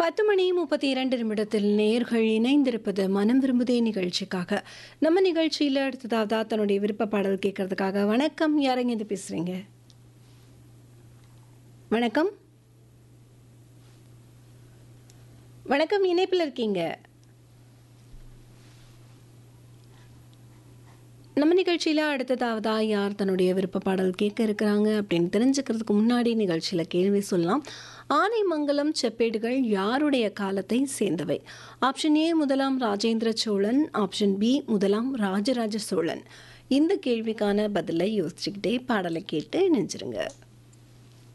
பத்து மணி முப்பத்தி இரண்டு நிமிடத்தில் நேர்கள் இணைந்திருப்பது மனம் விரும்புதே நிகழ்ச்சிக்காக நம்ம நிகழ்ச்சியில் அடுத்ததாக தன்னுடைய விருப்ப பாடல் கேட்கறதுக்காக வணக்கம் யாரங்க இது பேசுறீங்க வணக்கம் வணக்கம் இணைப்பில் இருக்கீங்க நம்ம நிகழ்ச்சியில் அடுத்ததாவதா யார் தன்னுடைய விருப்ப பாடல் கேட்க இருக்கிறாங்க அப்படின்னு தெரிஞ்சுக்கிறதுக்கு முன்னாடி நிகழ்ச்சியில் கேள்வி சொல்லலாம் ஆனைமங்கலம் செப்பேடுகள் யாருடைய காலத்தை சேர்ந்தவை ஆப்ஷன் ஏ முதலாம் ராஜேந்திர சோழன் ஆப்ஷன் பி முதலாம் ராஜராஜ சோழன் இந்த கேள்விக்கான பதிலை யோசிச்சுக்கிட்டே பாடலை கேட்டு நினைச்சிருங்க